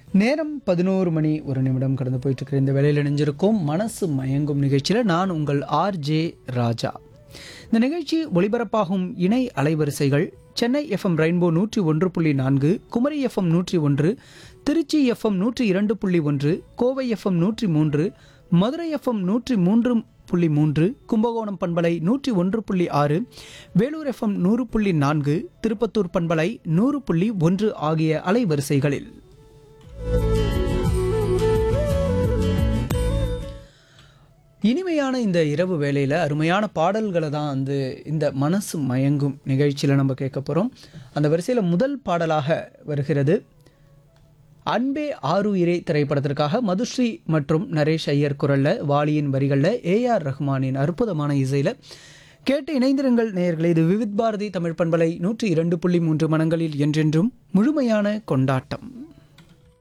நேரம் பதினோரு மணி ஒரு நிமிடம் கடந்து போயிட்டு இருக்கிற இந்த வேலையில் இணைஞ்சிருக்கும் மனசு மயங்கும் நிகழ்ச்சியில் நான் உங்கள் ஆர் ஜே ராஜா இந்த நிகழ்ச்சி ஒளிபரப்பாகும் இணை அலைவரிசைகள் சென்னை எஃப்எம் ரெயின்போ நூற்றி ஒன்று புள்ளி நான்கு குமரி எஃப்எம் நூற்றி ஒன்று திருச்சி எஃப்எம் நூற்றி இரண்டு புள்ளி ஒன்று கோவை எஃப்எம் நூற்றி மூன்று மதுரை எஃப்எம் நூற்றி மூன்று புள்ளி மூன்று கும்பகோணம் பண்பலை நூற்றி ஒன்று புள்ளி ஆறு வேலூர் எஃப்எம் நூறு புள்ளி நான்கு திருப்பத்தூர் பண்பலை நூறு புள்ளி ஒன்று ஆகிய அலைவரிசைகளில் இனிமையான இந்த இரவு வேளையில் அருமையான பாடல்களை தான் வந்து இந்த மனசு மயங்கும் நிகழ்ச்சியில் நம்ம கேட்க போகிறோம் அந்த வரிசையில் முதல் பாடலாக வருகிறது அன்பே ஆருயிரே திரைப்படத்திற்காக மதுஸ்ரீ மற்றும் நரேஷ் ஐயர் குரலில் வாலியின் வரிகளில் ஏஆர் ரஹ்மானின் அற்புதமான இசையில் கேட்டு இணைந்திருங்கள் நேயர்களே இது விவித் பாரதி தமிழ் பண்பலை நூற்றி இரண்டு புள்ளி மூன்று மனங்களில் என்றென்றும் முழுமையான கொண்டாட்டம்